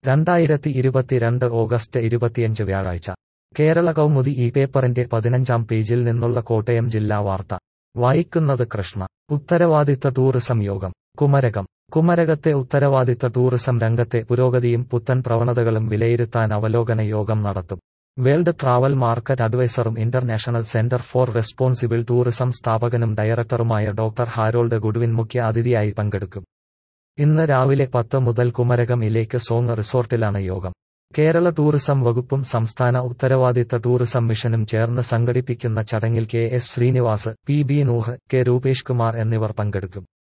രണ്ടായിരത്തി ഇരുപത്തിരണ്ട് ഓഗസ്റ്റ് ഇരുപത്തിയഞ്ച് വ്യാഴാഴ്ച കേരള കൗമുദി ഈ പേപ്പറിന്റെ പതിനഞ്ചാം പേജിൽ നിന്നുള്ള കോട്ടയം ജില്ലാ വാർത്ത വായിക്കുന്നത് കൃഷ്ണ ഉത്തരവാദിത്ത ടൂറിസം യോഗം കുമരകം കുമരകത്തെ ഉത്തരവാദിത്ത ടൂറിസം രംഗത്തെ പുരോഗതിയും പുത്തൻ പ്രവണതകളും വിലയിരുത്താൻ അവലോകന യോഗം നടത്തും വേൾഡ് ട്രാവൽ മാർക്കറ്റ് അഡ്വൈസറും international centre for responsible tourism സ്ഥാപകനും ഡയറക്ടറുമായ ഡോക്ടർ ഹാരോൾഡ് ഗുഡ്വിൻ മുഖ്യ അതിഥിയായി പങ്കെടുക്കും ഇന്ന് രാവിലെ പത്ത് മുതൽ കുമരകം ഇലേക്ക് സോങ് റിസോർട്ടിലാണ് യോഗം കേരള ടൂറിസം വകുപ്പും സംസ്ഥാന ഉത്തരവാദിത്ത ടൂറിസം മിഷനും ചേർന്ന് സംഘടിപ്പിക്കുന്ന ചടങ്ങിൽ K S Srinivas P B Nooh K Rupesh Kumar എന്നിവർ പങ്കെടുക്കും